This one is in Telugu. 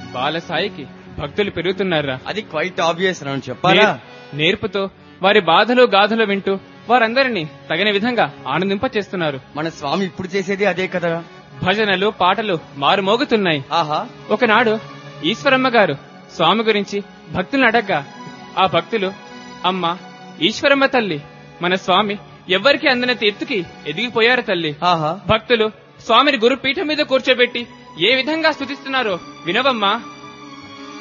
బాలసాయికి భక్తులు పెరుగుతున్నారా అది క్వైట్ ఆబ్వియస్ నన్ను చెప్పాలా నేర్- నేర్పుతో వారి బాధలు గాథలు వింటూ వారందరినీ తగిన విధంగా ఆనందింప చేస్తున్నారు మన స్వామి ఇప్పుడు చేసేది అదే కదా భజనలు పాటలు మారుమోగుతున్నాయి ఆహా ఒకనాడు ఈశ్వరమ్మ గారు స్వామి గురించి భక్తులను అడగ్గా ఆ భక్తులు అమ్మ ఈశ్వరమ్మ తల్లి మన స్వామి ఎవ్వరికి అందనంత ఎత్తుకి ఎదిగిపోయారు తల్లి ఆహా భక్తులు స్వామిని గురుపీఠం మీద కూర్చోబెట్టి ఏ విధంగా స్తుతిస్తున్నారో వినవమ్మా